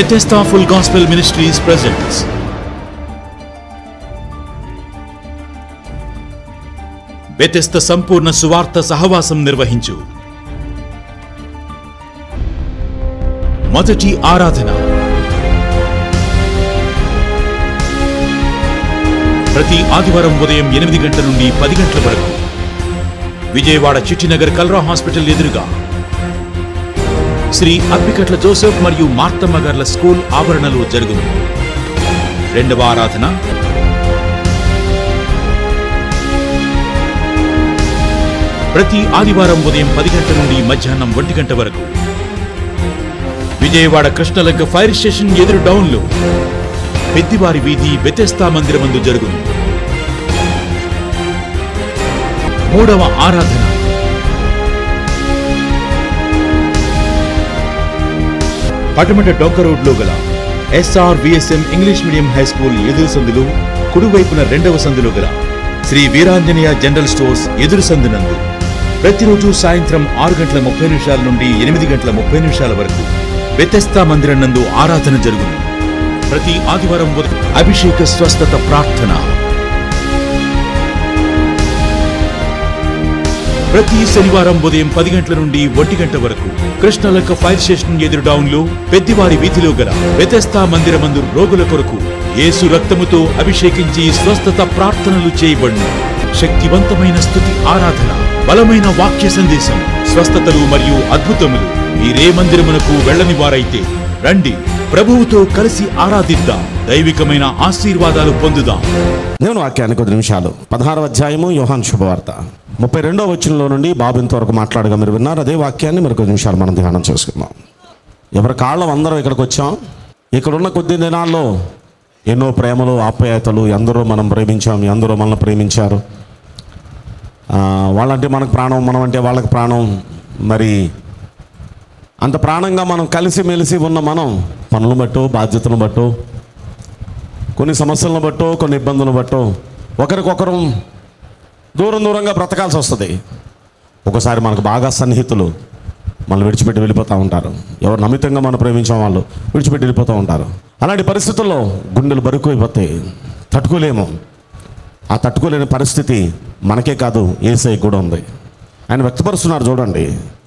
Bethesda Full Gospel Ministries presents Bethesda సంపూర్ణ సువార్త సహవాసం నిర్వహించు మొదటి ఆరాధన ప్రతి ఆదివారం ఉదయం ఎనిమిది గంటల నుండి పది గంటల వరకు విజయవాడ చిట్టినగర్ కల్రా హాస్పిటల్ ఎదురుగా శ్రీ అప్పికట్ల జోసెఫ్ మరియు మార్తమ్మ గార్ల స్కూల్ ఆవరణలో జరుగును రెండవ ఆరాధన ప్రతి ఆదివారం ఉదయం పది గంటల నుండి మధ్యాహ్నం ఒంటి గంట వరకు విజయవాడ కృష్ణలంక ఫైర్ స్టేషన్ ఎదురు డౌన్లో పెద్దివారి వీధి బెతెస్తా మందిరమందు జరుగును మూడవ ఆరాధన పటమట డొంక రోడ్లో గల SR VSM English medium high school ఎదురు సందులు కుడివైపున రెండవ సందులో గల శ్రీ వీరాంజనేయ జనరల్ స్టోర్స్ ఎదురు సందునందు ప్రతిరోజు సాయంత్రం ఆరు గంటల ముప్పై నిమిషాల నుండి ఎనిమిది గంటల ముప్పై నిమిషాల వరకు వ్యతస్థా మందిరం నందు ఆరాధన జరుగును ప్రతి ఆదివారం ఉదయం అభిషేక స్వస్థత ప్రార్థన ప్రతి శనివారం ఉదయం పది గంటల నుండి ఒంటి గంట వరకు కృష్ణలక్క ఫైర్ స్టేషన్ ఎదురు డౌన్ లో పెద్దివారి వీధిలో గల వ్యతస్థా మందిరమందు రోగుల కొరకు యేసు రక్తముతో అభిషేకించి స్వస్థత ప్రార్థనలు చేయబడును శక్తివంతమైన స్థుతి ఆరాధన బలమైన వాక్య సందేశం స్వస్థతలు మరియు అద్భుతములు మీరే మందిరమునకు వెళ్ళని వారైతే రండి ప్రభువుతో కలిసి ఆరాధిద్దాం దైవికమైన ఆశీర్వాదాలు పొందుదాం దేవుని వాక్యాన్ని కొద్ది నిమిషాలు పదహారవ అధ్యాయము యోహాన్ శుభవార్త ముప్పై రెండవ వచనంలో నుండి బాబు ఇంతవరకు మాట్లాడగా మీరు విన్నారు అదే వాక్యాన్ని మరి కొద్ది నిమిషాలు మనం ధ్యానం చేసుకుందాం ఎవరి కాళ్ళం అందరం ఇక్కడికి వచ్చాం ఇక్కడ ఉన్న కొద్ది దినాల్లో ఎన్నో ప్రేమలు ఆప్యాయతలు ఎందరో మనం ప్రేమించాం ఎందరో మనల్ని ప్రేమించారు ఆ, వాళ్ళంటే మనకు ప్రాణం మనం అంటే వాళ్ళకి ప్రాణం మరి అంత ప్రాణంగా మనం కలిసిమెలిసి ఉన్న మనం పనులను బట్టో బాధ్యతలను బట్టో కొన్ని సమస్యలను బట్టో కొన్ని ఇబ్బందులను బట్టో ఒకరికొకరు దూరం దూరంగా బ్రతకాల్సి వస్తుంది ఒకసారి మనకు బాగా సన్నిహితులు మనల్ని విడిచిపెట్టి వెళ్ళిపోతూ ఉంటారు ఎవరు నమితంగా మనం ప్రేమించిన వాళ్ళు విడిచిపెట్టి వెళ్ళిపోతూ ఉంటారు అలాంటి పరిస్థితుల్లో గుండెలు బరుకుపోతాయి తట్టుకోలేము ఆ తట్టుకోలేని పరిస్థితి మనకే కాదు ఏసై కూడా ఉంది ఆయన వ్యక్తపరుస్తున్నారు చూడండి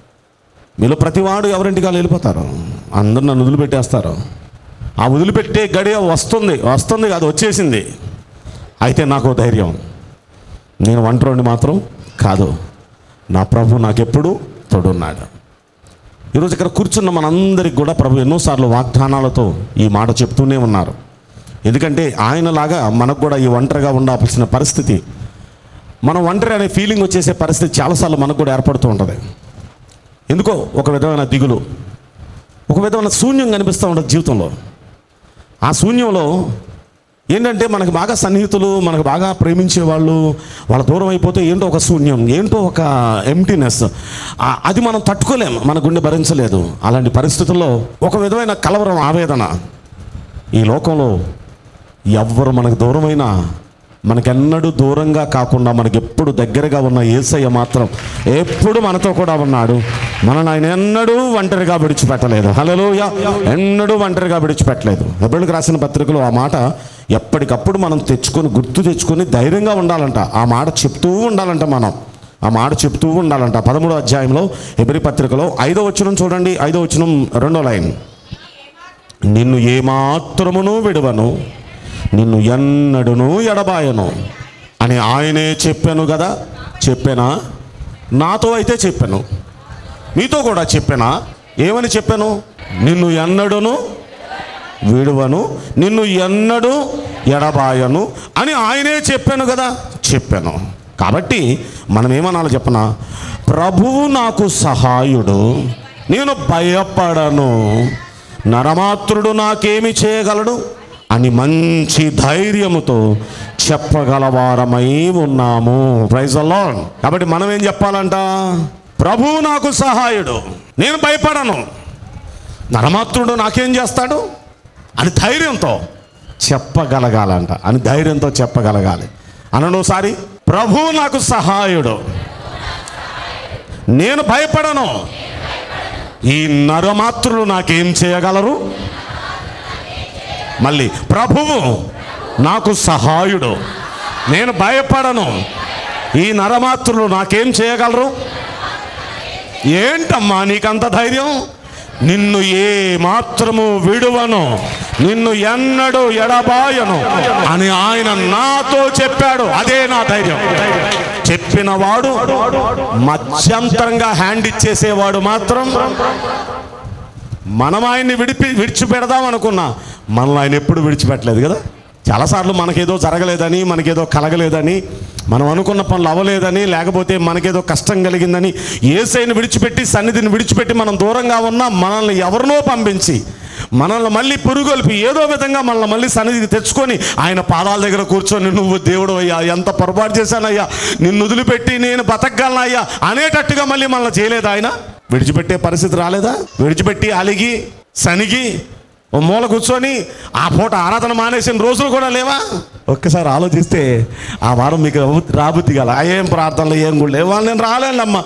మీలో ప్రతివాడు ఎవరింటికి వాళ్ళు వెళ్ళిపోతారు అందరు నన్ను వదిలిపెట్టేస్తారు ఆ వదిలిపెట్టే గడియ వస్తుంది వస్తుంది అది వచ్చేసింది అయితే నాకు ఓ ధైర్యం నేను ఒంటరిని మాత్రం కాదు నా ప్రభు నాకెప్పుడు తోడున్నాడు ఈరోజు ఇక్కడ కూర్చున్న మనందరికి కూడా ప్రభు ఎన్నోసార్లు వాగ్దానాలతో ఈ మాట చెప్తూనే ఉన్నారు ఎందుకంటే ఆయనలాగా మనకు కూడా ఈ ఒంటరిగా ఉండాల్సిన పరిస్థితి మనం ఒంటరి అనే ఫీలింగ్ వచ్చేసే పరిస్థితి చాలాసార్లు మనకు కూడా ఏర్పడుతూ ఉంటుంది ఎందుకో ఒక విధమైన దిగులు ఒక విధమైన శూన్యం కనిపిస్తూ ఉంటుంది జీవితంలో ఆ శూన్యంలో ఏంటంటే మనకు బాగా సన్నిహితులు మనకు బాగా ప్రేమించే వాళ్ళు వాళ్ళ దూరం అయిపోతే ఏంటో ఒక శూన్యం ఏంటో ఒక ఎంటీనెస్ అది మనం తట్టుకోలేం మన గుండె భరించలేదు అలాంటి పరిస్థితుల్లో ఒక విధమైన కలవరం ఆవేదన ఈ లోకంలో ఎవ్వరు మనకు దూరమైనా మనకెన్నడూ దూరంగా కాకుండా మనకి ఎప్పుడు దగ్గరగా ఉన్న ఏసయ్య మాత్రం ఎప్పుడు మనతో కూడా ఉన్నాడు మనల్ని ఆయన ఎన్నడూ ఒంటరిగా విడిచిపెట్టలేదు హలోయ ఎన్నడూ ఒంటరిగా విడిచిపెట్టలేదు ఎబ్బడికి రాసిన పత్రికలో ఆ మాట ఎప్పటికప్పుడు మనం తెచ్చుకొని గుర్తు తెచ్చుకొని ధైర్యంగా ఉండాలంట ఆ మాట చెప్తూ ఉండాలంట మనం ఆ మాట చెప్తూ ఉండాలంట పదమూడో అధ్యాయంలో ఎబరి పత్రికలో ఐదో వచనం చూడండి ఐదో వచనం రెండో లైన్ నిన్ను ఏమాత్రమును విడవను నిన్ను ఎన్నడును ఎడబాయను అని ఆయనే చెప్పాను కదా చెప్పానా నాతో అయితే చెప్పాను మీతో కూడా చెప్పానా ఏమని చెప్పాను నిన్ను ఎన్నడును విడువను నిన్ను ఎన్నడూ ఎడబాయను అని ఆయనే చెప్పాను కదా చెప్పాను కాబట్టి మనం ఏమనాలో చెప్పనా ప్రభువు నాకు సహాయుడు నేను భయపడను నరమాత్రుడు నాకేమి చేయగలడు అని మంచి ధైర్యముతో చెప్పగలవారమై ఉన్నాము ప్రైజ్ అలాన్ కాబట్టి మనం ఏం చెప్పాలంట ప్రభువు నాకు సహాయుడు నేను భయపడను నరమాత్రుడు నాకేం చేస్తాడు అని ధైర్యంతో చెప్పగలగాలంట అని ధైర్యంతో చెప్పగలగాలి అననోసారి ప్రభువు నాకు సహాయుడు నేను భయపడను ఈ నరమాత్రులు నాకేం చేయగలరు మళ్ళీ ప్రభువు నాకు సహాయుడు నేను భయపడను ఈ నరమాత్రులు నాకేం చేయగలరు ఏంటమ్మా నీకంత ధైర్యం నిన్ను ఏ మాత్రము విడువను నిన్ను ఎన్నడు ఎడబాయను అని ఆయన నాతో చెప్పాడు అదే నా ధైర్యం చెప్పిన వాడు మధ్యంతరంగా హ్యాండ్ ఇచ్చేసేవాడు మాత్రం మనం ఆయన్ని విడిపి విడిచిపెడదాం అనుకున్నా మనల్ని ఆయన ఎప్పుడు విడిచిపెట్టలేదు కదా చాలాసార్లు మనకేదో జరగలేదని మనకేదో కలగలేదని మనం అనుకున్న పనులు అవ్వలేదని లేకపోతే మనకేదో కష్టం కలిగిందని ఏసైని విడిచిపెట్టి సన్నిధిని విడిచిపెట్టి మనం దూరంగా ఉన్నా మనల్ని ఎవరినో పంపించి మనల్ని మళ్ళీ పురుగొల్పి ఏదో విధంగా మనల్ని మళ్ళీ సన్నిధికి తెచ్చుకొని ఆయన పాదాల దగ్గర కూర్చొని నువ్వు దేవుడు అయ్యా ఎంత పొరపాటు చేశానయ్యా నిన్ను వదిలిపెట్టి నేను బతకగలనయ్యా అనేటట్టుగా మళ్ళీ మనల్ని చేయలేదు ఆయన విడిచిపెట్టే పరిస్థితి రాలేదా విడిచిపెట్టి అలిగి సనిగి ఓ మూల కూర్చొని ఆ పూట ఆరాధన మానేసిన రోజులు కూడా లేవా ఒక్కసారి ఆలోచిస్తే ఆ వారం మీకు రాబుద్ది గల ఏం ప్రార్థనలు ఏం కూడా లేవా నేను రాలేనమ్మా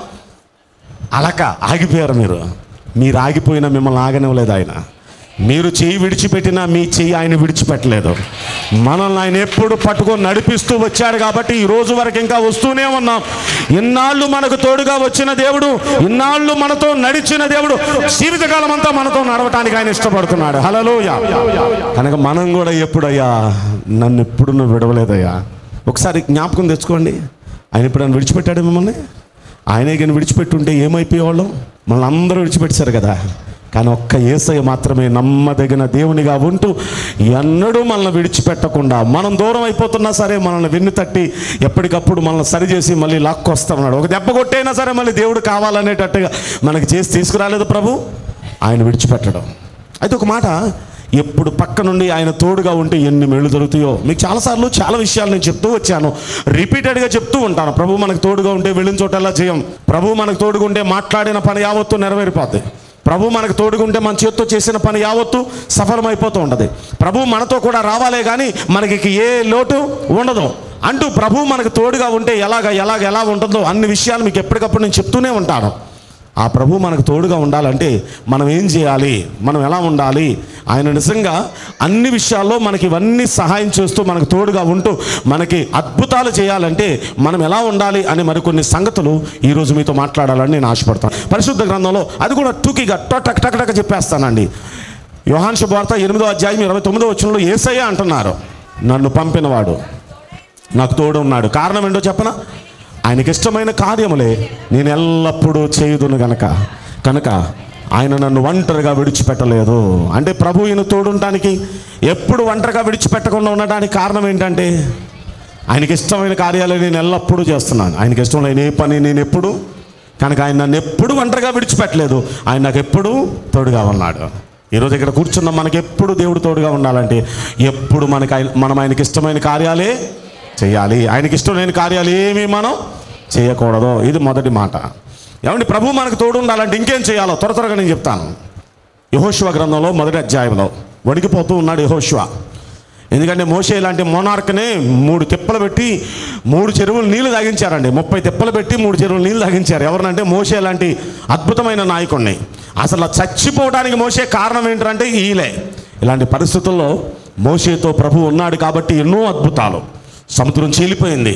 అలక ఆగిపోయారు మీరు మీరు ఆగిపోయినా మిమ్మల్ని ఆగనివ్వలేదు ఆయన మీరు చెయ్యి విడిచిపెట్టినా మీ చెయ్యి ఆయన విడిచిపెట్టలేదు మనల్ని ఆయన ఎప్పుడు పట్టుకొని నడిపిస్తూ వచ్చాడు కాబట్టి ఈ రోజు వరకు ఇంకా వస్తూనే ఉన్నాం ఇన్నాళ్ళు మనకు తోడుగా వచ్చిన దేవుడు ఇన్నాళ్ళు మనతో నడిచిన దేవుడు జీవితకాలం అంతా మనతో నడవటానికి ఆయన ఇష్టపడుతున్నాడు హలలోయ కనుక మనం కూడా ఎప్పుడయ్యా నన్ను ఎప్పుడు నువ్వు విడవలేదయ్యా ఒకసారి జ్ఞాపకం తెచ్చుకోండి ఆయన ఎప్పుడైనా విడిచిపెట్టాడు మిమ్మల్ని ఆయనే కానీ విడిచిపెట్టుంటే ఏమైపోయేవాళ్ళం మనల్ని అందరూ విడిచిపెట్టారు కదా కానీ ఒక్క ఏసయ్య మాత్రమే నమ్మదగిన దేవునిగా ఉంటూ ఎన్నడూ మనల్ని విడిచిపెట్టకుండా మనం దూరం అయిపోతున్నా సరే మనల్ని వెన్ను తట్టి ఎప్పటికప్పుడు మనల్ని సరిచేసి మళ్ళీ లాక్కొస్తామన్నాడు ఒక దెబ్బ కొట్టైనా సరే మళ్ళీ దేవుడు కావాలనేటట్టుగా మనకి చేసి తీసుకురాలేదు ప్రభు ఆయన విడిచిపెట్టడం అయితే ఒక మాట ఎప్పుడు పక్క నుండి ఆయన తోడుగా ఉంటే ఎన్ని మేళ్ళు జరుగుతాయో మీకు చాలాసార్లు చాలా విషయాలు నేను చెప్తూ వచ్చాను రిపీటెడ్గా చెప్తూ ఉంటాను ప్రభు మనకు తోడుగా ఉంటే వెళ్ళిన చోటలా చేయం ప్రభు మనకు తోడుగా ఉంటే మాట్లాడిన పని యావత్తు నెరవేరిపోద్ది ప్రభు మనకు తోడుగా ఉంటే మన చేత్తో చేసిన పని యావత్తు సఫలమైపోతూ ఉంటుంది ప్రభు మనతో కూడా రావాలే కానీ మనకి ఇక ఏ లోటు ఉండదు అంటూ ప్రభు మనకు తోడుగా ఉంటే ఎలాగ ఎలాగ ఎలా ఉంటుందో అన్ని విషయాలు మీకు ఎప్పటికప్పుడు నేను చెప్తూనే ఉంటాను ఆ ప్రభు మనకు తోడుగా ఉండాలంటే మనం ఏం చేయాలి మనం ఎలా ఉండాలి ఆయన నిజంగా అన్ని విషయాల్లో మనకి ఇవన్నీ సహాయం చేస్తూ మనకు తోడుగా ఉంటూ మనకి అద్భుతాలు చేయాలంటే మనం ఎలా ఉండాలి అని మరికొన్ని సంగతులు ఈరోజు మీతో మాట్లాడాలని నేను ఆశపడతాను పరిశుద్ధ గ్రంథంలో అది కూడా టూకీగా టక్ టక్ టక్ చెప్పేస్తానండి యోహాన్ శుభవార్త ఎనిమిదో అధ్యాయం ఇరవై తొమ్మిదో వచ్చంలో ఏసయ్య అంటున్నారు నన్ను పంపినవాడు నాకు తోడు ఉన్నాడు కారణం ఏంటో చెప్పనా ఆయనకి ఇష్టమైన కార్యములే నేను ఎల్లప్పుడూ చేయుదును గనక కనుక ఆయన నన్ను ఒంటరిగా విడిచిపెట్టలేదు అంటే ప్రభు ఈయన తోడుంటానికి ఎప్పుడు ఒంటరిగా విడిచిపెట్టకుండా ఉండడానికి కారణం ఏంటంటే ఆయనకి ఇష్టమైన కార్యాలు నేను ఎల్లప్పుడూ చేస్తున్నాను ఆయనకి ఇష్టం లేని ఏ పని నేను ఎప్పుడు కనుక ఆయన నన్ను ఎప్పుడు ఒంటరిగా విడిచిపెట్టలేదు ఆయన నాకు ఎప్పుడు తోడుగా ఉన్నాడు ఈరోజు ఇక్కడ కూర్చున్న మనకి ఎప్పుడు దేవుడు తోడుగా ఉండాలంటే ఎప్పుడు మనకి ఆయన మనం ఆయనకి ఇష్టమైన కార్యాలే చేయాలి ఆయనకి ఇష్టం లేని కార్యాలు ఏమీ మనం చేయకూడదు ఇది మొదటి మాట ఏమండి ప్రభు మనకు తోడు ఉండాలంటే ఇంకేం చేయాలో త్వర త్వరగా నేను చెప్తాను యహోశివ గ్రంథంలో మొదటి అధ్యాయంలో వణికిపోతూ ఉన్నాడు యహోశివ ఎందుకంటే మోసే ఇలాంటి మోనార్క్ని మూడు తిప్పలు పెట్టి మూడు చెరువులు నీళ్లు తాగించారండి ముప్పై తిప్పలు పెట్టి మూడు చెరువులు నీళ్లు తాగించారు ఎవరినంటే మోసే లాంటి అద్భుతమైన నాయకుడిని అసలు ఆ చచ్చిపోవడానికి మోసే కారణం ఏంటంటే ఈలే ఇలాంటి పరిస్థితుల్లో మోసేతో ప్రభు ఉన్నాడు కాబట్టి ఎన్నో అద్భుతాలు సముద్రం చీలిపోయింది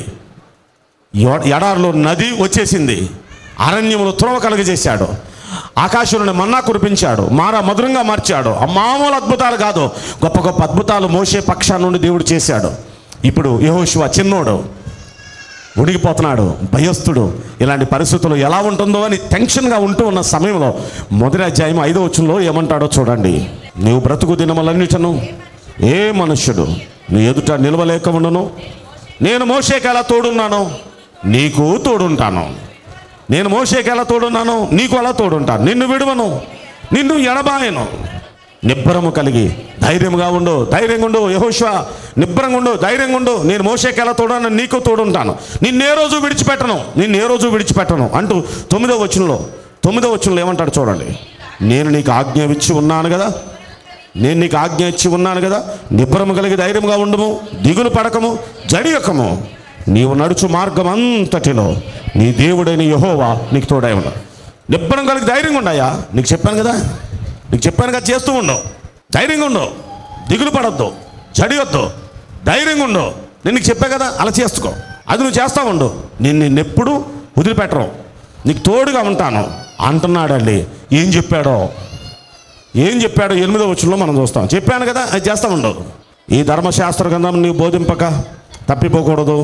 ఎడ- ఎడారిలో నది వచ్చేసింది అరణ్యములో త్రోవ కలుగజేశాడు ఆకాశం నుండి మన్నా కురిపించాడు మార మధురంగా మార్చాడు ఆ మామూలు అద్భుతాలు కాదు గొప్ప గొప్ప అద్భుతాలు మోసే పక్షాల నుండి దేవుడు చేశాడు ఇప్పుడు యెహోషువ చిన్నోడు ఉడిగిపోతున్నాడు భయస్థుడు ఇలాంటి పరిస్థితులు ఎలా ఉంటుందో అని టెన్షన్గా ఉంటూ ఉన్న సమయంలో మొదటి అధ్యాయం ఐదో వచ్చంలో ఏమంటాడో చూడండి నీవు బ్రతుకు దినములన్నిటను ఏ మనుష్యుడు నీ ఎదుట నిలవలేక ఉండను నేను మోసేకి ఎలా తోడున్నాను నీకు తోడుంటాను నేను మోసేకి ఎలా తోడున్నాను నీకు అలా తోడుంటాను నిన్ను విడువను నిన్ను ఎడబాయను నిబ్బరము కలిగి ధైర్యంగా ఉండు ధైర్యంగా ఉండు యహోష్వ నిబ్బరంగా ఉండు ధైర్యంగా ఉండు నేను మోసేకి ఎలా తోడాను నీకు తోడుంటాను నిన్నే రోజు విడిచిపెట్టను నిన్ను ఏ రోజు విడిచిపెట్టను అంటూ తొమ్మిదో వచనంలో తొమ్మిదో వచనంలో ఏమంటాడు చూడండి నేను నీకు ఆజ్ఞ ఇచ్చి ఉన్నాను కదా నేను నీకు ఆజ్ఞ ఇచ్చి ఉన్నాను కదా నిబ్బరము కలిగి ధైర్యంగా ఉండము దిగులు పడకము జడియకము నీవు నడుచు మార్గం అంతటిలో నీ దేవుడైన యహోవా నీకు తోడై ఉన్నాడు నిబ్బరం కలిగి ధైర్యంగా ఉన్నాయా నీకు చెప్పాను కదా నీకు చెప్పాను కదా చేస్తూ ఉండవు ధైర్యంగా ఉండవు దిగులు పడొద్దు జడియొద్దు ధైర్యంగా ఉండు నేను నీకు చెప్పా కదా అలా చేసుకో అది నువ్వు చేస్తా ఉండు నేను నిన్నెప్పుడు వదిలిపెట్టరు నీకు తోడుగా ఉంటాను అంటున్నాడండి ఏం చెప్పాడో ఏం చెప్పాడో ఎనిమిదో వచ్చులో మనం చూస్తాం చెప్పాను కదా అది చేస్తా ఉండు ఈ ధర్మశాస్త్ర గ్రంథం నీవు బోధింపక తప్పిపోకూడదు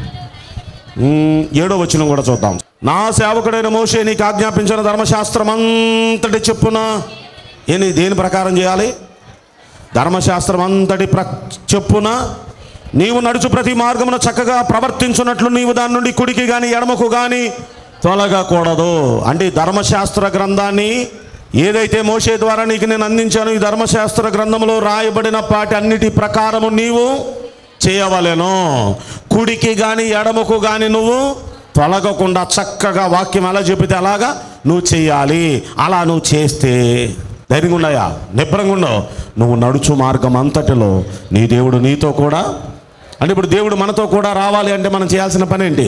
ఉమ్, ఏడో వచనం కూడా చూద్దాం నా సేవకుడైన మోషే నీకు ఆజ్ఞాపించిన ధర్మశాస్త్రం అంతటి చెప్పున ఏని దేని ప్రకారం చేయాలి ధర్మశాస్త్రం అంతటి ప్ర చెప్పున నీవు నడుచు ప్రతి మార్గమున చక్కగా ప్రవర్తించున్నట్లు నీవు దాని నుండి కుడికి కానీ ఎడమకు కానీ తొలగకూడదు అంటే ఈ ధర్మశాస్త్ర గ్రంథాన్ని ఏదైతే మోసే ద్వారా నీకు నేను అందించాను ఈ ధర్మశాస్త్ర గ్రంథంలో రాయబడిన పాటి అన్నిటి ప్రకారము నీవు చేయవలెను కుడికి కానీ ఎడమకు కానీ నువ్వు తొలగకుండా చక్కగా వాక్యం ఎలా చెబితే అలాగా నువ్వు చేయాలి అలా నువ్వు చేస్తే ధైర్యంగా ఉన్నాయా నిబ్బరంగా ఉండవు నువ్వు నడుచు మార్గం అంతటిలో నీ దేవుడు నీతో కూడా అంటే ఇప్పుడు దేవుడు మనతో కూడా రావాలి అంటే మనం చేయాల్సిన పని ఏంటి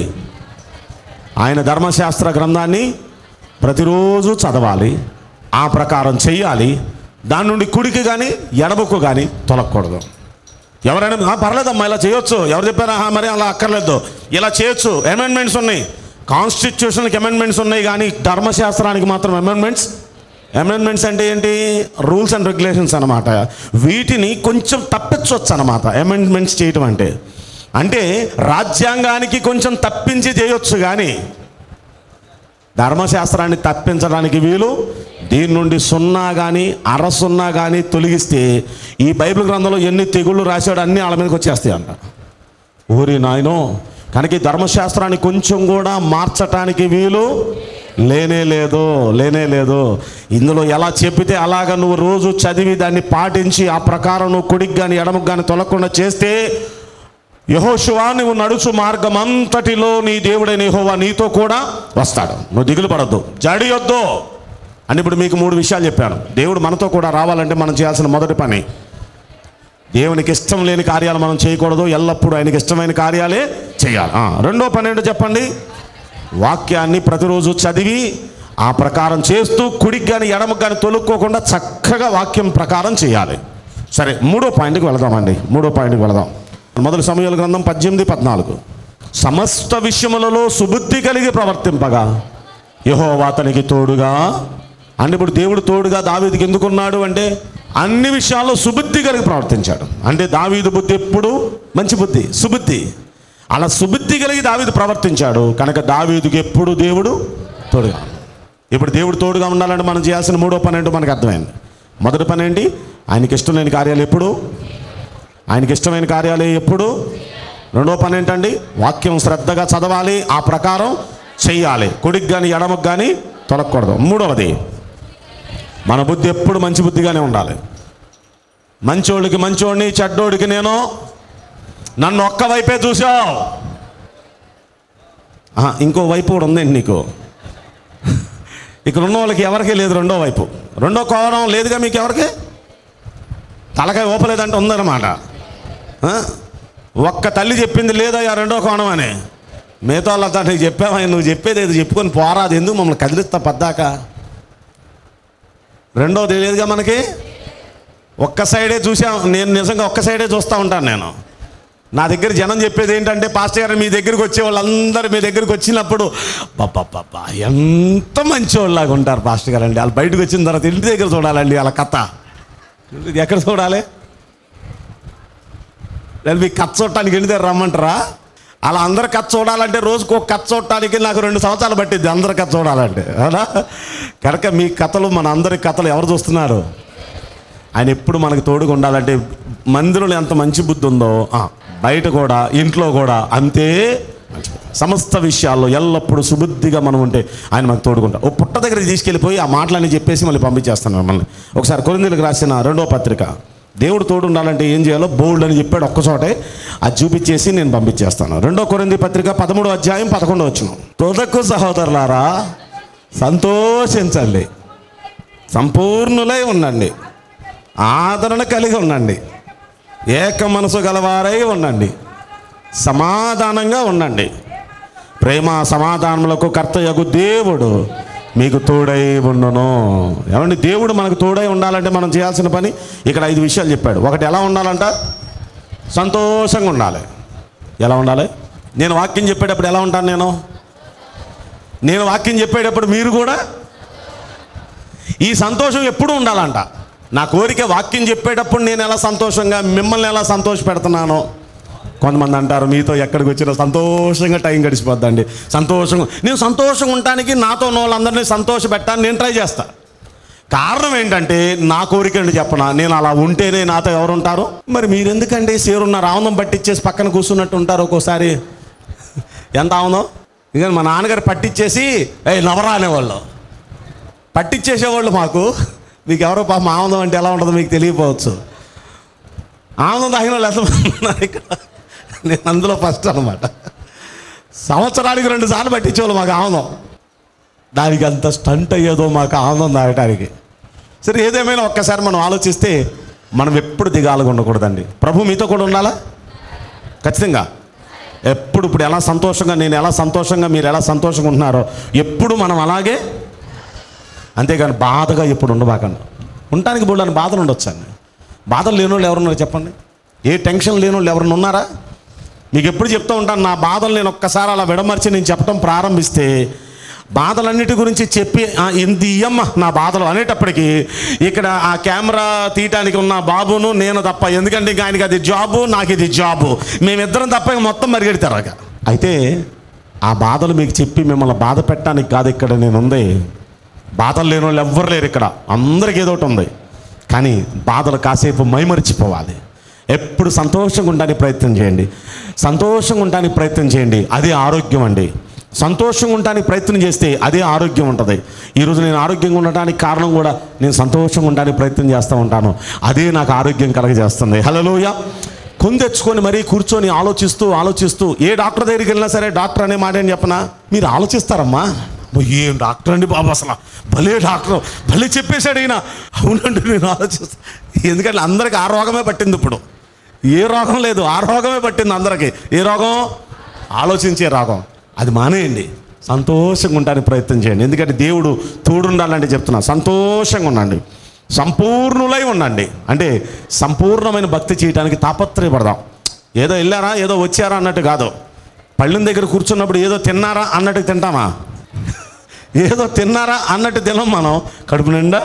ఆయన ధర్మశాస్త్ర గ్రంథాన్ని ప్రతిరోజు చదవాలి ఆ ప్రకారం చెయ్యాలి దాని నుండి కుడికి కానీ ఎడమకు కానీ తొలగకూడదు ఎవరైనా "ఆ, పర్లేదమ్మా ఇలా చేయొచ్చు ఎవరు చెప్పారా "ఆహా, మరి అలా అక్కర్లేదు ఇలా చేయొచ్చు అమెండ్మెంట్స్ ఉన్నాయి కాన్స్టిట్యూషన్కి అమెండ్మెంట్స్ ఉన్నాయి కానీ ధర్మశాస్త్రానికి మాత్రం అమెండ్మెంట్స్ అమెండ్మెంట్స్ అంటే ఏంటి రూల్స్ అండ్ రెగ్యులేషన్స్ అనమాట వీటిని కొంచెం తప్పించవచ్చు అనమాట అమెండ్మెంట్స్ చేయటం అంటే అంటే రాజ్యాంగానికి కొంచెం తప్పించి చేయొచ్చు కానీ ధర్మశాస్త్రాన్ని తప్పించడానికి వీలు దీని నుండి సున్నా కానీ అర సున్నా కానీ తొలగిస్తే ఈ బైబిల్ గ్రంథంలో ఎన్ని తెగుళ్ళు రాశాడు అన్నీ వాళ్ళ మీదకి వచ్చేస్తాయి అంట ఊరి నాయనో కనుక ఈ ధర్మశాస్త్రాన్ని కొంచెం కూడా మార్చటానికి వీలు లేనే లేదు లేనే లేదు ఇందులో ఎలా చెప్పితే అలాగ నువ్వు రోజు చదివి దాన్ని పాటించి ఆ ప్రకారం నువ్వు కుడికి కానీ ఎడమకు కానీ తొలగకుండా చేస్తే యహోశివా నువ్వు నడుచు మార్గం అంతటిలో నీ దేవుడైన యెహోవా నీతో కూడా వస్తాడు నువ్వు దిగులు పడద్దు జడియొద్దు అని ఇప్పుడు మీకు మూడు విషయాలు చెప్పాను దేవుడు మనతో కూడా రావాలంటే మనం చేయాల్సిన మొదటి పని దేవునికి ఇష్టం లేని కార్యాలు మనం చేయకూడదు ఎల్లప్పుడూ ఆయనకి ఇష్టమైన కార్యాలే చేయాలి ఆ, రెండో పని ఏంటో చెప్పండి వాక్యాన్ని ప్రతిరోజు చదివి ఆ ప్రకారం చేస్తూ కుడికి కానీ ఎడమకు కానీ తొలుక్కోకుండా చక్కగా వాక్యం ప్రకారం చేయాలి సరే మూడో పాయింట్కి వెళదామండి మూడో పాయింట్కి వెళదాం మొదటి సమయాల గ్రంథం పద్దెనిమిది పద్నాలుగు సమస్త విషయములలో సుబుద్ధి కలిగి ప్రవర్తింపగా యెహోవా అతనికి తోడుగా అంటే ఇప్పుడు దేవుడు తోడుగా దావీదుకి ఎందుకున్నాడు అంటే అన్ని విషయాల్లో సుబుద్ధి కలిగి ప్రవర్తించాడు అంటే దావీదు బుద్ధి ఎప్పుడు మంచి బుద్ధి సుబుద్ధి అలా సుబుద్ధి కలిగి దావీదు ప్రవర్తించాడు కనుక దావీదుకి ఎప్పుడు దేవుడు తోడుగా ఇప్పుడు దేవుడు తోడుగా ఉండాలంటే మనం చేయాల్సిన మూడో పని ఏంటో మనకు అర్థమైంది మొదటి పని ఏంటి ఆయనకి ఇష్టం లేని కార్యాలు ఎప్పుడు ఆయనకి ఇష్టమైన కార్యాలు ఎప్పుడు రెండో పని ఏంటండి వాక్యం శ్రద్ధగా చదవాలి ఆ ప్రకారం చెయ్యాలి కుడికి కానీ ఎడమకు కానీ తొలగకూడదు మూడవది మన బుద్ధి ఎప్పుడు మంచి బుద్ధిగానే ఉండాలి మంచోడికి మంచోడిని చెడ్డోడికి నేను నన్ను ఒక్క వైపే చూసావు ఆహా, ఇంకో వైపు కూడా ఉందండి నీకు ఇక్కడ ఉన్న వాళ్ళకి ఎవరికీ లేదు రెండో వైపు రెండో కోణం లేదుగా మీకు ఎవరికి తలకాయ ఓపలేదంటే ఉందన్నమాట ఆ? ఒక్క తల్లి చెప్పింది లేదా ఆ రెండో కోణం అని మిగతా వాళ్ళంతా నీకు చెప్పావా నువ్వు చెప్పేది ఏదో చెప్పుకొని పోరాదు ఎందుకు మమ్మల్ని కదిలిస్తా పద్దాక రెండోది తెలియదుగా మనకి ఒక్క సైడే చూసాం నేను నిజంగా ఒక్క సైడే చూస్తూ ఉంటాను నేను నా దగ్గర జనం చెప్పేది ఏంటంటే పాస్టర్ గారు మీ దగ్గరికి వచ్చే వాళ్ళందరూ మీ దగ్గరికి వచ్చినప్పుడు పాపా ఎంత మంచి వాళ్ళలాగా ఉంటారు పాస్టర్ గారు అండి వాళ్ళు బయటకు వచ్చిన తర్వాత ఇంటి దగ్గర చూడాలండి వాళ్ళ కథ ఇది ఎక్కడ చూడాలి లేదు మీకు కథ చూడటానికి ఇంటి దగ్గర రమ్మంటారా అలా అందరు కథ చూడాలంటే రోజుకు ఒక కథ చూడటానికి నాకు రెండు సంవత్సరాలు పట్టింది అందరు కథ చూడాలంటే అవునా కనుక మీ కథలు మన అందరి కథలు ఎవరు చూస్తున్నారు ఆయన ఎప్పుడు మనకు తోడుగా ఉండాలంటే మందిరంలో ఎంత మంచి బుద్ధి ఉందో ఆ, బయట కూడా ఇంట్లో కూడా అంతే మంచి బుద్ధి. సమస్త విషయాల్లో ఎల్లప్పుడూ సుబుద్ధిగా మనం ఉంటే ఆయన మనకు తోడుకుంటా ఓ పుట్ట దగ్గరికి తీసుకెళ్ళిపోయి ఆ మాటలన్నీ చెప్పేసి మళ్ళీ పంపించేస్తాను మిమ్మల్ని ఒకసారి కొరిందీలకు రాసిన రెండో పత్రిక దేవుడు తోడు ఉండాలంటే ఏం చేయాలో బోల్డ్ అని చెప్పాడు ఒక్కచోటే అది చూపించేసి నేను పంపించేస్తాను రెండో కొరింది పత్రిక పదమూడో అధ్యాయం పదకొండో వచ్చిన తొదకు సహోదరులారా సంతోషించండి సంపూర్ణులై ఉండండి ఆదరణ కలిగి ఉండండి ఏక మనసు గలవారై ఉండండి సమాధానంగా ఉండండి ప్రేమ సమాధానములకు కర్తయగు దేవుడు మీకు తోడై ఉండును ఏమండి దేవుడు మనకు తోడై ఉండాలంటే మనం చేయాల్సిన పని ఇక్కడ ఐదు విషయాలు చెప్పాడు ఒకటి ఎలా ఉండాలంట సంతోషంగా ఉండాలి ఎలా ఉండాలి నేను వాక్యం చెప్పేటప్పుడు ఎలా ఉంటాను నేను నేను వాక్యం చెప్పేటప్పుడు మీరు కూడా ఈ సంతోషం ఎప్పుడూ ఉండాలంట నా కోరిక వాక్యం చెప్పేటప్పుడు నేను ఎలా సంతోషంగా మిమ్మల్ని ఎలా సంతోష పెడుతున్నానో కొంతమంది అంటారు మీతో ఎక్కడికి వచ్చినా సంతోషంగా టైం గడిచిపోద్దండి సంతోషంగా నేను సంతోషంగా ఉండటానికి నాతో ఉన్న వాళ్ళందరినీ సంతోష పెట్టాలని నేను ట్రై చేస్తా కారణం ఏంటంటే నా కోరిక అండి చెప్పనా నేను అలా ఉంటేనే నాతో ఎవరు ఉంటారు మరి మీరెందుకండి సేరున్న రావణం పట్టించేసి పక్కన కూర్చున్నట్టు ఉంటారు ఒక్కోసారి ఎంత ఆవుందో ఇక మా నాన్నగారు పట్టించేసి ఏ నవరా అనేవాళ్ళు పట్టించేసేవాళ్ళు మాకు మీకు ఎవరో పాపం ఆనందం అంటే ఎలా ఉంటుందో మీకు తెలియపోవచ్చు ఆనందం తాగిన వాళ్ళు ఎంతమంది ఉన్నారు ఇక్కడ నేను అందులో ఫస్ట్ అనమాట సంవత్సరానికి రెండు సార్లు పట్టించేవాళ్ళు మాకు ఆనందం దానికి అంత స్టంట్ అయ్యేదో మాకు ఆనందం తాగటానికి సరే ఏదేమైనా ఒక్కసారి మనం ఆలోచిస్తే మనం ఎప్పుడు దిగాలుగా ఉండకూడదండి ప్రభు మీతో కూడా ఉండాలా ఖచ్చితంగా ఎప్పుడు ఇప్పుడు ఎలా సంతోషంగా నేను ఎలా సంతోషంగా మీరు ఎలా సంతోషంగా ఉంటున్నారో ఎప్పుడు మనం అలాగే అంతేగాని బాధగా ఎప్పుడు ఉండబాకండి ఉండటానికి బోళ్ళని బాధలు ఉండొచ్చండి బాధలు లేని వాళ్ళు ఎవరున్నారు చెప్పండి ఏ టెన్షన్ లేని వాళ్ళు ఎవరైనా ఉన్నారా మీకు ఎప్పుడు చెప్తూ ఉంటాను నా బాధలు నేను ఒక్కసారి అలా విడమర్చి నేను చెప్పడం ప్రారంభిస్తే బాధలన్నిటి గురించి చెప్పి "ఆ, ఇంత ఇయ్యమ్మ నా బాధలు అనేటప్పటికీ ఇక్కడ ఆ కెమెరా తీయటానికి ఉన్న బాబును నేను తప్ప ఎందుకంటే ఇంకా ఆయనకి అది జాబు నాకు ఇది జాబు మేమిద్దరం తప్ప ఇంక మొత్తం మరిగెడతారు అక అయితే ఆ బాధలు మీకు చెప్పి మిమ్మల్ని బాధ పెట్టడానికి కాదు ఇక్కడ నేను ఉంది బాధలు లేని వాళ్ళు ఎవ్వరు లేరు ఇక్కడ అందరికి ఏదో ఒకటి ఉంది కానీ బాధలు కాసేపు మైమరిచిపోవాలి ఎప్పుడు సంతోషంగా ఉండడానికి ప్రయత్నం చేయండి సంతోషంగా ఉండడానికి ప్రయత్నం చేయండి అదే ఆరోగ్యం అండి సంతోషంగా ఉండడానికి ప్రయత్నం చేస్తే అదే ఆరోగ్యం ఉంటుంది ఈరోజు నేను ఆరోగ్యంగా ఉండడానికి కారణం కూడా నేను సంతోషంగా ఉండడానికి ప్రయత్నం చేస్తూ ఉంటాను అదే నాకు ఆరోగ్యం కలగజేస్తుంది హలోయ కొందెచ్చుకొని మరీ కూర్చొని ఆలోచిస్తూ ఆలోచిస్తూ ఏ డాక్టర్ దగ్గరికి వెళ్ళినా సరే డాక్టర్ అనే మాట ఏం చెప్పనా మీరు ఆలోచిస్తారమ్మా అబ్బో, ఏం డాక్టర్ అండి బాబు అసలు భలే డాక్టర్ భలే చెప్పేశాడు ఈయన అవునండి నేను ఆలోచిస్తా ఎందుకంటే అందరికీ ఆ రోగమే పట్టింది ఇప్పుడు ఏ రోగం లేదు ఆ రోగమే పట్టింది అందరికీ ఏ రోగం ఆలోచించే రోగం అది మానేయండి సంతోషంగా ఉండడానికి ప్రయత్నం చేయండి ఎందుకంటే దేవుడు తోడుండాలంటే చెప్తున్నా సంతోషంగా ఉండండి సంపూర్ణులై ఉండండి అంటే సంపూర్ణమైన భక్తి చేయడానికి తాపత్రయపడదాం ఏదో వెళ్ళారా ఏదో వచ్చారా అన్నట్టు కాదు పళ్ళెం దగ్గర కూర్చున్నప్పుడు ఏదో తిన్నారా అన్నట్టు తింటామా ఏదో తిన్నారా అన్నట్టు తినం మనం కడుపు నిండా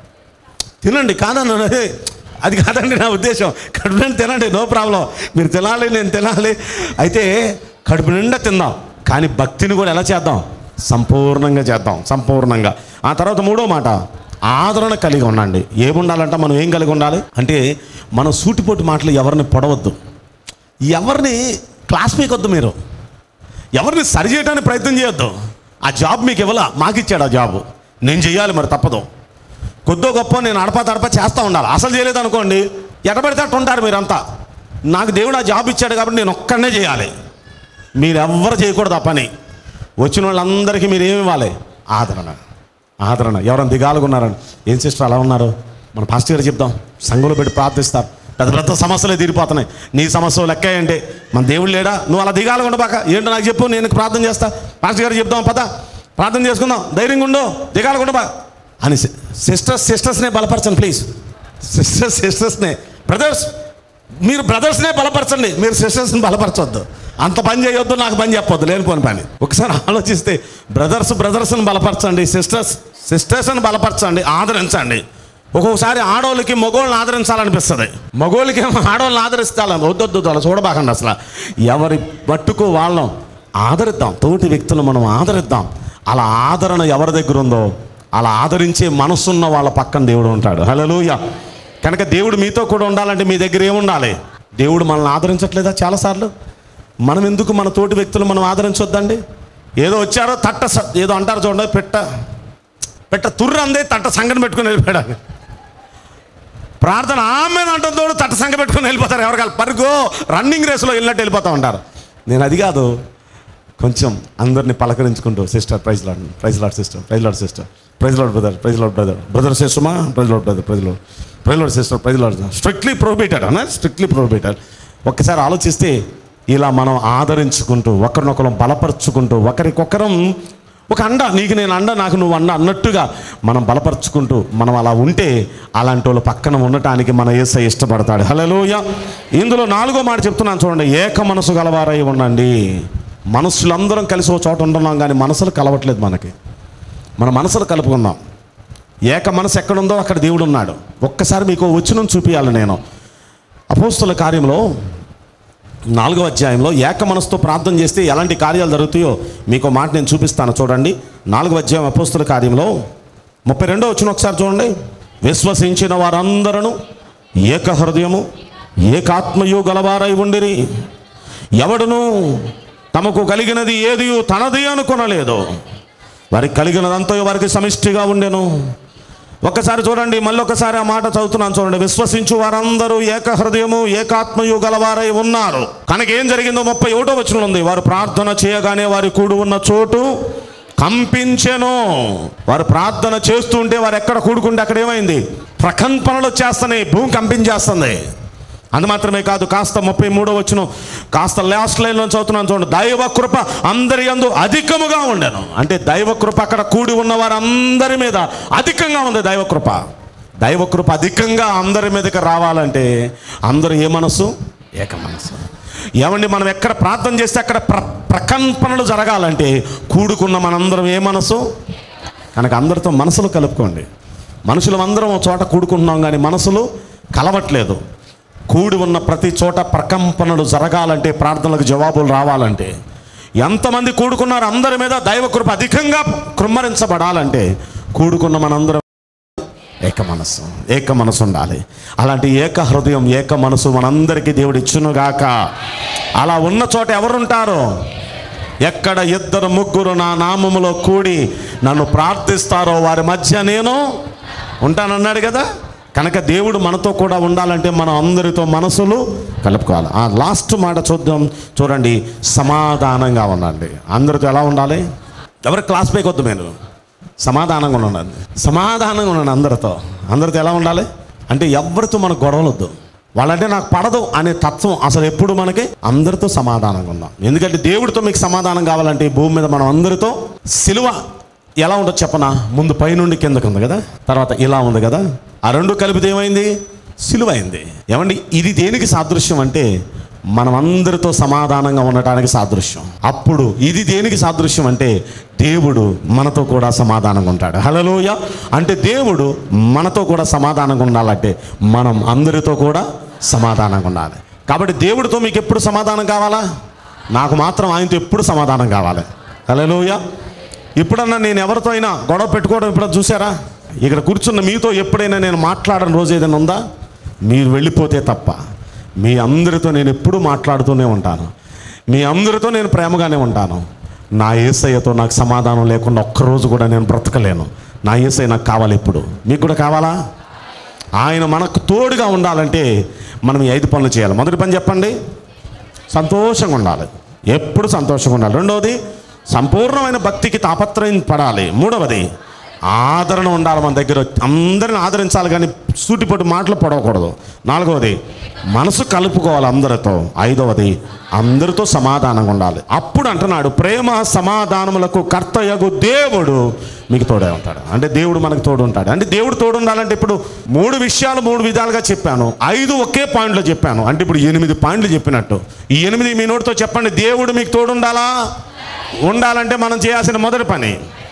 తినండి కాదన్న అది కాదండి నా ఉద్దేశం కడుపు నిండా తినండి నో ప్రాబ్లం మీరు తినాలి నేను తినాలి అయితే కడుపు నిండా తిందాం కానీ భక్తిని కూడా ఎలా చేద్దాం సంపూర్ణంగా చేద్దాం సంపూర్ణంగా ఆ తర్వాత మూడో మాట ఆదరణ కలిగి ఉండండి ఏముండాలంటే మనం ఏం కలిగి ఉండాలి అంటే మనం సూటిపోటి మాటలు ఎవరిని పొడవద్దు ఎవరిని క్లాస్ పీకొద్దు మీరు ఎవరిని సరి చేయడానికి ప్రయత్నం చేయొద్దు ఆ జాబ్ మీకు ఇవ్వాల మాకు ఇచ్చాడు ఆ జాబ్ నేను చేయాలి మరి తప్పదు కొద్దో గొప్ప నేను అడప తడప చేస్తూ ఉండాలి అసలు చేయలేదు అనుకోండి ఎటబడితే అట్టు ఉంటారు మీరంతా నాకు దేవుడు ఆ జాబ్ ఇచ్చాడు కాబట్టి నేను ఒక్కడనే చేయాలి మీరు ఎవ్వరు చేయకూడదు ఆ పని వచ్చిన వాళ్ళందరికీ మీరు ఏమి ఇవ్వాలి ఆదరణ ఆదరణ ఎవరైనా దిగాలుగా ఉన్నారని ఏం సిస్టర్ అలా ఉన్నారు మన పాస్టర్ గారు చెప్దాం సంఘంలో పెట్టి ప్రార్థిస్తారు పెద్ద పెద్ద సమస్యలే తీరిపోతున్నాయి నీ సమస్యలు లెక్క ఏంటి మన దేవుడు లేడా నువ్వు అలా దిగాలుగా ఉండబాక ఏంటో నాకు చెప్పు నేను ప్రార్థన చేస్తా పాస్టర్ గారు చెప్దాం పద ప్రార్థన చేసుకుందాం ధైర్యంగా ఉండు దిగాలుగా ఉండబా అని సిస్టర్స్ సిస్టర్స్నే బలపరచండి ప్లీజ్ సిస్టర్స్ సిస్టర్స్నే బ్రదర్స్ మీరు బ్రదర్స్నే బలపరచండి మీరు సిస్టర్స్ని బలపరచొద్దు అంత పని చేయొద్దు నాకు పని చెప్పొద్దు లేనిపోని పని ఒకసారి ఆలోచిస్తే బ్రదర్స్ బ్రదర్స్ని బలపరచండి సిస్టర్స్ సిస్టర్స్ని బలపరచండి ఆదరించండి ఒక్కొక్కసారి ఆడవాళ్ళకి మగోళ్ళని ఆదరించాలనిపిస్తుంది మగోళ్ళకి ఏమో ఆడవాళ్ళని ఆదరిస్తాలని వద్దొద్దు అలా చూడబాకండి అసలు ఎవరి మట్టుకు వాళ్ళం ఆదరిద్దాం తోటి వ్యక్తులను మనం ఆదరిద్దాం అలా ఆదరణ ఎవరి దగ్గర ఉందో అలా ఆదరించే మనసున్న వాళ్ళ పక్కన దేవుడు ఉంటాడు హలోయ కనుక దేవుడు మీతో కూడా ఉండాలంటే మీ దగ్గర ఏముండాలి దేవుడు మనల్ని ఆదరించట్లేదా చాలాసార్లు మనం ఎందుకు మన తోటి వ్యక్తులు మనం ఆదరించొద్దండి ఏదో వచ్చారో తట్ట స- ఏదో అంటారు చూడండి పెట్ట పెట్ట తుర్రు అందే తట్ట సంగని పెట్టుకుని వెళ్ళిపోయాడు ప్రార్థన ఆమె అంటుందో తట్ట సంగ పెట్టుకుని వెళ్ళిపోతారు ఎవరికాలు పరుగు రన్నింగ్ రేస్లో వెళ్ళినట్టు వెళ్ళిపోతూ ఉంటారు నేను అది కాదు కొంచెం అందరిని పలకరించుకుంటూ sister praise lord praise lord sister praise lord sister praise lord brother praise lord brother brother సిస్టమా praise lord brother praise lord praise lord sister praise lord strictly prohibited అన్న స్ట్రిక్ట్లీ ప్రొహిబిటెడ్ ఒక్కసారి ఆలోచిస్తే ఇలా మనం ఆదరించుకుంటూ ఒకరినొకరం బలపరుచుకుంటూ ఒకరికొకరం ఒక అండ నీకు నేను అండ నాకు నువ్వు అండ అన్నట్టుగా మనం బలపరుచుకుంటూ మనం అలా ఉంటే అలాంటి వాళ్ళు పక్కన ఉండటానికి మన ఏసై ఇష్టపడతాడు హలోయ ఇందులో నాలుగో మాట చెప్తున్నాను చూడండి ఏక మనసు గలవారై ఉండండి మనసులందరం కలిసి ఒక చోట ఉంటున్నాం కానీ మనసులు కలవట్లేదు మనకి మన మనసులు కలుపుకుందాం ఏక మనసు ఎక్కడుందో అక్కడ దేవుడు ఉన్నాడు ఒక్కసారి మీకు వచ్చిన చూపించాలి నేను అపోస్తుల కార్యంలో నాలుగో అధ్యాయంలో ఏక మనసుతో ప్రార్థన చేస్తే ఎలాంటి కార్యాలు జరుగుతాయో మీకు మాట నేను చూపిస్తాను చూడండి నాలుగో అధ్యాయం అపోస్తుల కార్యంలో ముప్పై రెండో వచ్చిన ఒకసారి చూడండి విశ్వసించిన వారందరూ ఏక హృదయము ఏకాత్మయు గలవారై ఉండిరి ఎవడును తమకు కలిగినది ఏది తనది అనుకొనలేదు వారికి కలిగినదంతా వారికి సమిష్టిగా ఉండెను ఒక్కసారి చూడండి మళ్ళీ ఒకసారి ఆ మాట చదువుతున్నాను చూడండి విశ్వసించు వారందరూ ఏక హృదయము ఏకాత్మయు గలవారై ఉన్నారు కనుక ఏం జరిగిందో ముప్పై ఒకటో వచనం ఉంది వారు ప్రార్థన చేయగానే వారి కూడి ఉన్న చోటు కంపించెను వారు ప్రార్థన చేస్తూ ఉంటే వారు ఎక్కడ కూడుకుంటే అక్కడ ఏమైంది ప్రకంపనలు వచ్చేస్తున్నాయి భూమి కంపించేస్తుంది అది మాత్రమే కాదు కాస్త ముప్పై మూడో వచ్చును కాస్త లాస్ట్ లైన్లో చదువుతున్నాను చూడండి దైవ కృప అందరి యందు అధికముగా ఉండను అంటే దైవ కృప అక్కడ కూడి ఉన్న వారందరి మీద అధికంగా ఉంది దైవ కృప దైవ కృప అధికంగా అందరి మీదకి రావాలంటే అందరూ ఏ మనసు ఏక మనసు ఏమండి మనం ఎక్కడ ప్రార్థన చేస్తే అక్కడ ప్ర ప్రకంపనలు జరగాలంటే కూడుకున్న మనందరం ఏ మనసు కనుక అందరితో మనసులు కలుపుకోండి మనుషులు అందరం ఒక చోట కూడుకుంటున్నాం కానీ మనసులు కలవట్లేదు కూడి ఉన్న ప్రతి చోట ప్రకంపనలు జరగాలంటే ప్రార్థనలకు జవాబులు రావాలంటే ఎంతమంది కూడుకున్నారు అందరి మీద దైవకృప అధికంగా కృమ్మరించబడాలంటే కూడుకున్న మనందరం ఏక మనసు ఏక మనసు ఉండాలి అలాంటి ఏక హృదయం ఏక మనసు మనందరికీ దేవుడు ఇచ్చునుగాక అలా ఉన్న చోట ఎవరుంటారు ఎక్కడ ఇద్దరు ముగ్గురు నా నామములో కూడి నన్ను ప్రార్థిస్తారో వారి మధ్య నేను ఉంటానన్నాడు కదా కనుక దేవుడు మనతో కూడా ఉండాలంటే మనం అందరితో మనసులు కలుపుకోవాలి ఆ లాస్ట్ మాట చూద్దాం చూడండి సమాధానంగా ఉండండి అందరితో ఎలా ఉండాలి ఎవరి క్లాస్ పైకి వద్దు మీరు సమాధానంగా ఉండండి సమాధానంగా ఉండండి అందరితో అందరితో ఎలా ఉండాలి అంటే ఎవరితో మనకు గొడవలు వద్దు వాళ్ళంటే నాకు పడదు అనే తత్వం అసలు ఎప్పుడు మనకి అందరితో సమాధానంగా ఉందాం ఎందుకంటే దేవుడితో మీకు సమాధానం కావాలంటే ఈ భూమి మీద మనం అందరితో సిలువ ఎలా ఉండదు చెప్పనా ముందు పైనుండి కిందకు ఉంది కదా తర్వాత ఇలా ఉంది కదా ఆ రెండు కలిపితే ఏమైంది సిలువ అయింది ఏమండి ఇది దేనికి సాదృశ్యం అంటే మనం అందరితో సమాధానంగా ఉండటానికి సాదృశ్యం అప్పుడు ఇది దేనికి సాదృశ్యం అంటే దేవుడు మనతో కూడా సమాధానంగా ఉంటాడు హలోయ అంటే దేవుడు మనతో కూడా సమాధానంగా ఉండాలంటే మనం అందరితో కూడా సమాధానంగా ఉండాలి కాబట్టి దేవుడితో మీకు ఎప్పుడు సమాధానం కావాలా నాకు మాత్రం ఆయనతో ఎప్పుడు సమాధానం కావాలి హలోయ ఇప్పుడన్నా నేను ఎవరితో అయినా గొడవ పెట్టుకోవడం ఇప్పుడు చూసారా ఇక్కడ కూర్చున్న మీతో ఎప్పుడైనా నేను మాట్లాడని రోజు ఏదైనా ఉందా మీరు వెళ్ళిపోతే తప్ప మీ అందరితో నేను ఎప్పుడూ మాట్లాడుతూనే ఉంటాను మీ అందరితో నేను ప్రేమగానే ఉంటాను నా ఏసయ్యతో నాకు సమాధానం లేకుండా ఒక్కరోజు కూడా నేను బ్రతకలేను నా ఏసయ్య నాకు కావాలి ఇప్పుడు మీకు కూడా కావాలా ఆయన మనకు తోడుగా ఉండాలంటే మనం ఈ ఐదు పనులు చేయాలి మొదటి పని చెప్పండి సంతోషంగా ఉండాలి ఎప్పుడు సంతోషంగా ఉండాలి రెండవది సంపూర్ణమైన భక్తికి తాపత్రయం పడాలి మూడవది ఆదరణ ఉండాలి మన దగ్గర అందరిని ఆదరించాలి కానీ సూటిపోటు మాటలు పడవకూడదు నాలుగవది మనసు కలుపుకోవాలి అందరితో ఐదవది అందరితో సమాధానంగా ఉండాలి అప్పుడు అంటున్నాడు ప్రేమ సమాధానములకు కర్తయగు దేవుడు మీకు తోడే ఉంటాడు అంటే దేవుడు మనకు తోడు ఉంటాడు అంటే దేవుడు తోడు ఉండాలంటే ఇప్పుడు మూడు విషయాలు మూడు విధాలుగా చెప్పాను ఐదు ఒకే పాయింట్లో చెప్పాను అంటే ఇప్పుడు ఎనిమిది పాయింట్లు చెప్పినట్టు ఈ ఎనిమిది మీ నోటితో చెప్పండి దేవుడు మీకు తోడు ఉండాలా ఉండాలంటే మనం చేయాల్సిన మొదటి పని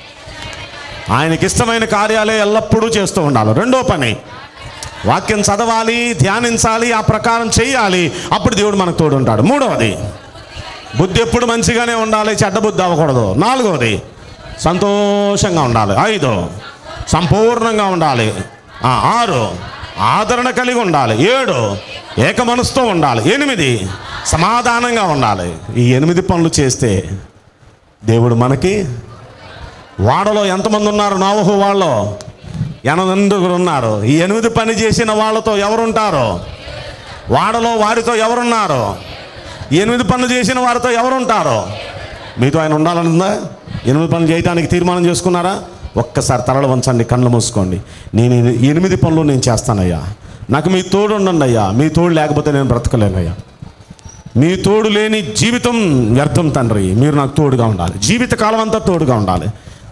ఆయనకి ఇష్టమైన కార్యాలే ఎల్లప్పుడూ చేస్తూ ఉండాలి రెండో పని వాక్యం చదవాలి ధ్యానించాలి ఆ ప్రకారం చేయాలి అప్పుడు దేవుడు మనకు తోడు ఉంటాడు మూడవది బుద్ధి ఎప్పుడు మంచిగానే ఉండాలి చెడ్డ బుద్ధి అవ్వకూడదు నాలుగవది సంతోషంగా ఉండాలి ఐదు సంపూర్ణంగా ఉండాలి ఆ, ఆరు ఆదరణ కలిగి ఉండాలి ఏడు ఏక మనసుతో ఉండాలి ఎనిమిది సమాధానంగా ఉండాలి ఈ ఎనిమిది పనులు చేస్తే దేవుడు మనకి వాడలో ఎంతమంది ఉన్నారు నావహు వాళ్ళు ఎనమందుగురు ఉన్నారు ఈ ఎనిమిది పని చేసిన వాళ్ళతో ఎవరుంటారు వాడలో వారితో ఎవరున్నారు ఈ ఎనిమిది పనులు చేసిన వారితో ఎవరుంటారు మీతో ఆయన ఉండాలనుందా ఎనిమిది పనులు చేయడానికి తీర్మానం చేసుకున్నారా ఒక్కసారి తలలు వంచండి కళ్ళు మూసుకోండి నేను ఈ ఎనిమిది పనులు నేను చేస్తానయ్యా నాకు మీ తోడు ఉండండి అయ్యా మీ తోడు లేకపోతే నేను బ్రతకలేనయ్యా మీ తోడు లేని జీవితం వ్యర్థం తండ్రి మీరు నాకు తోడుగా ఉండాలి జీవిత కాలం అంతా తోడుగా ఉండాలి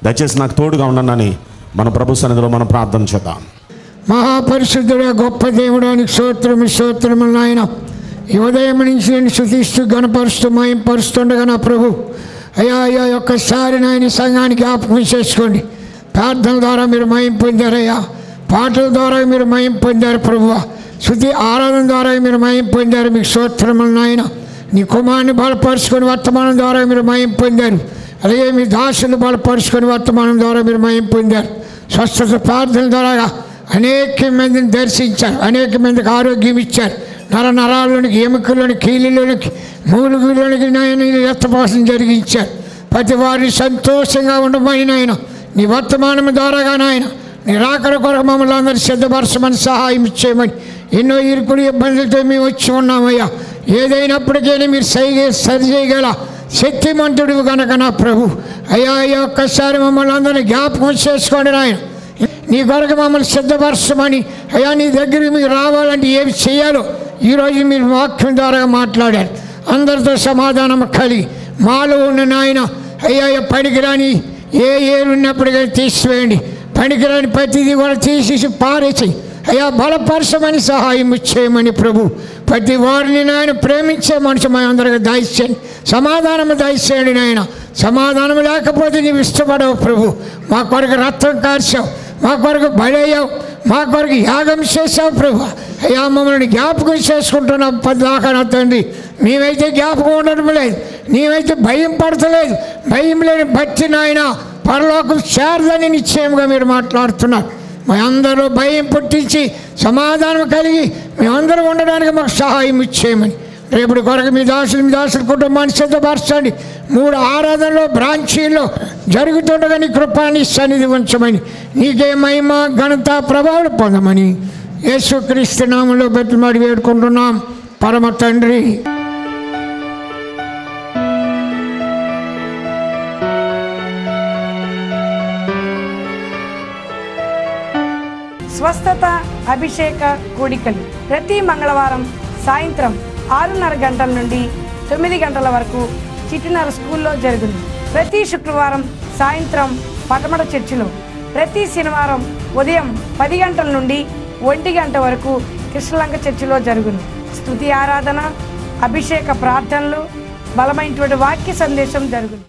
దయచేసి నాకు తోడుగా ఉండండి మన ప్రభు సన్నిధిలో మనం ప్రార్థన చేద్దాం మహాపరిశుద్ధుడ గొప్ప దేవుడానికి స్తోత్రము స్తోత్రము నాయన ఈ ఉదయం నుంచి నేను శుతిస్తూ గణపరుస్తూ మయంపరుస్తుండగా నా ప్రభు అయ్యా అయ్యా ఒక్కసారి నాయన ఈ సంఘానికి జ్ఞాపకం చేసుకోండి ప్రార్థన ద్వారా మీరు మయం పొందారయ్యా పాటల ద్వారా మీరు మయం పొందారు ప్రభు శుద్ధి ఆరాధన ద్వారా మీరు మయం పొందారు మీకు స్తోత్రములు నాయన నీ కుమారుని బలపరుచుకొని వర్తమానం ద్వారా మీరు మయం పొందారు అలాగే మీ దాసులు బలపరుచుకొని వర్తమానం ద్వారా మీరు మయం పొందారు స్వస్థత ప్రార్థన ద్వారా అనేక మందిని దర్శించారు అనేక మందికి ఆరోగ్యం ఇచ్చారు నర నరాల్లోనికి ఎముకల్లోని కీళ్ళలోనికి మూలుగులోనికి నాయన రక్తపాసం జరిగించారు ప్రతి వారిని సంతోషంగా ఉండమని నాయన నీ వర్తమానం ద్వారాగా నాయన నీ రాకడ కొరకు మమ్మల్ని అందరూ సిద్ధపరచమని సహాయం ఇచ్చేయమని ఎన్నో ఇరుకులు ఇబ్బందులతో మేము వచ్చి ఉన్నామయ్యా ఏదైనప్పటికీ మీరు సరిగే సరి చేయగల శక్తిమంతుడు కనుక నా ప్రభు అయ్యా అయ్యా ఒక్కసారి మమ్మల్ని అందరినీ జ్ఞాపకం చేసుకోండి నాయన నీ కొరకు మమ్మల్ని సిద్ధపరచమని అయ్యా నీ దగ్గరికి మీరు రావాలంటే ఏమి చేయాలో ఈరోజు మీరు వాక్యం ద్వారా మాట్లాడారు అందరితో సమాధానం కలిగి మాలో ఉన్న నాయన అయ్యా అయ్యా పనికిరాని ఏ ఏరు ఉన్నప్పటికీ తీసివేయండి పనికిరాని ప్రతిదీ కూడా తీసేసి పారేసి అయ్యా బలపరచమని సహాయం చేయమని ప్రభు ప్రతి వారిని నాయన ప్రేమించే మనిషి మా అందరికి దయచేయండి సమాధానము దయచేయండి నాయన సమాధానం లేకపోతే నీవు ఇష్టపడవు ప్రభు మా కొరకు రక్తం కార్చావు మా కొరకు బలయ్యావు మా కొరకు యాగం చేసావు ప్రభు అయ్యా మమ్మల్ని జ్ఞాపకం చేసుకుంటున్నాం పద్దాకా నా తండ్రి మేమైతే జ్ఞాపకం ఉండడం లేదు నీవైతే భయం పడతలేదు భయం లేని భక్తి నాయన పరలోకం చేరదని నిశ్చయంగా మీరు మాట్లాడుతున్నారు మా అందరూ భయం పుట్టించి సమాధానం కలిగి మేమందరం ఉండడానికి మాకు సహాయం ఇచ్చేయమని రేపటి కొరకు మీ దాసులు మీ దాసుల కుటుంబాన్ని సిద్ధపరచండి మూడు ఆరాధనలో బ్రాంచీల్లో జరుగుతుండగా నీ కృపాన్ని సన్నిధి ఉంచమని నీకే మహిమ ఘనత ప్రభావం పొందమని యేసుక్రీస్తు నామంలో బెట్టుమాడి వేడుకుంటున్నాం పరమ తండ్రి స్వస్థత అభిషేక కూడికలు ప్రతి మంగళవారం సాయంత్రం ఆరున్నర గంటల నుండి తొమ్మిది గంటల వరకు చిట్టినర స్కూల్లో జరుగును ప్రతి శుక్రవారం సాయంత్రం పటమట చర్చిలో ప్రతి శనివారం ఉదయం పది గంటల నుండి ఒంటి గంట వరకు కృష్ణలంక చర్చిలో జరుగును స్తుతి ఆరాధన అభిషేక ప్రార్థనలు బలమైనటువంటి వాక్య సందేశం జరుగును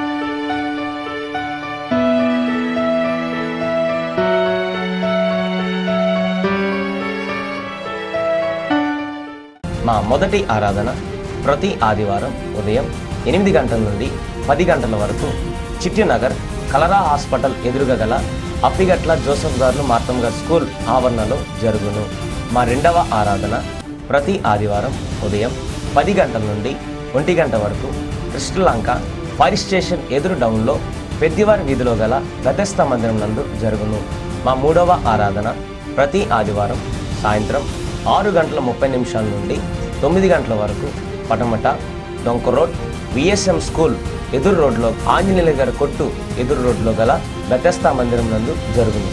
మా మొదటి ఆరాధన ప్రతి ఆదివారం ఉదయం ఎనిమిది గంటల నుండి పది గంటల వరకు చిట్టినగర్ కలరా హాస్పిటల్ ఎదురుగా గల అప్పిగట్ల జోసఫ్ గారు మార్తమ్ గారు స్కూల్ ఆవరణలో జరుగును మా రెండవ ఆరాధన ప్రతి ఆదివారం ఉదయం పది గంటల నుండి ఒంటి గంట వరకు కృష్ణలంక ఫైర్ స్టేషన్ ఎదురు డౌన్లో పెద్దివారి వీధిలో గల గతస్థ మందిరం నందు జరుగును మా మూడవ ఆరాధన ప్రతి ఆదివారం సాయంత్రం ఆరు గంటల ముప్పై నిమిషాల నుండి తొమ్మిది గంటల వరకు పటమట డొంక రోడ్ విఎస్ఎం స్కూల్ ఎదురు రోడ్లో ఆంజనేయుల గారి కొట్టు ఎదురు రోడ్లో గల గతస్థ మందిరం నందు జరుగును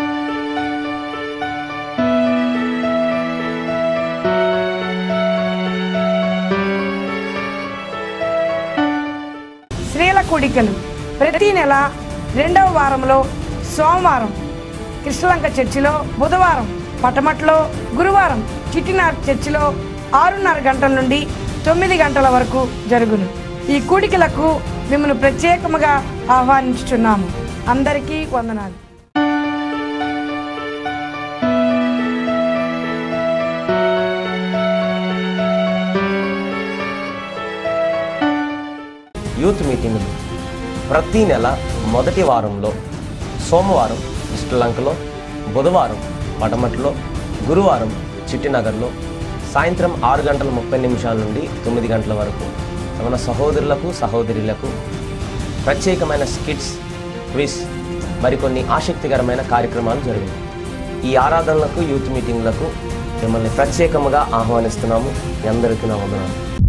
స్త్రీల కూడికలు ప్రతి నెల రెండవ వారంలో సోమవారం కృష్ణలంక చర్చిలో బుధవారం పటమట్లో గురువారం చిట్టినార్ చర్చిలో ఆరున్నర గంటల నుండి తొమ్మిది గంటల వరకు జరుగును ఈ కూడికలకు మిమ్మల్ని ప్రత్యేకముగా ఆహ్వానించుచున్నాము అందరికీ వందనాలు యూత్ మీటింగులు ప్రతి నెల మొదటి వారంలో సోమవారం శ్రీలంకలో బుధవారం పటమట్లో గురువారం చిట్టినగర్లో సాయంత్రం ఆరు గంటల ముప్పై నిమిషాల నుండి తొమ్మిది గంటల వరకు మన సహోదరులకు సహోదరులకు ప్రత్యేకమైన స్కిట్స్ క్విజ్ మరికొన్ని ఆసక్తికరమైన కార్యక్రమాలు జరిగాయి ఈ ఆరాధనలకు యూత్ మీటింగ్లకు మిమ్మల్ని ప్రత్యేకముగా ఆహ్వానిస్తున్నాము మీ అందరికీ నా వందనాలు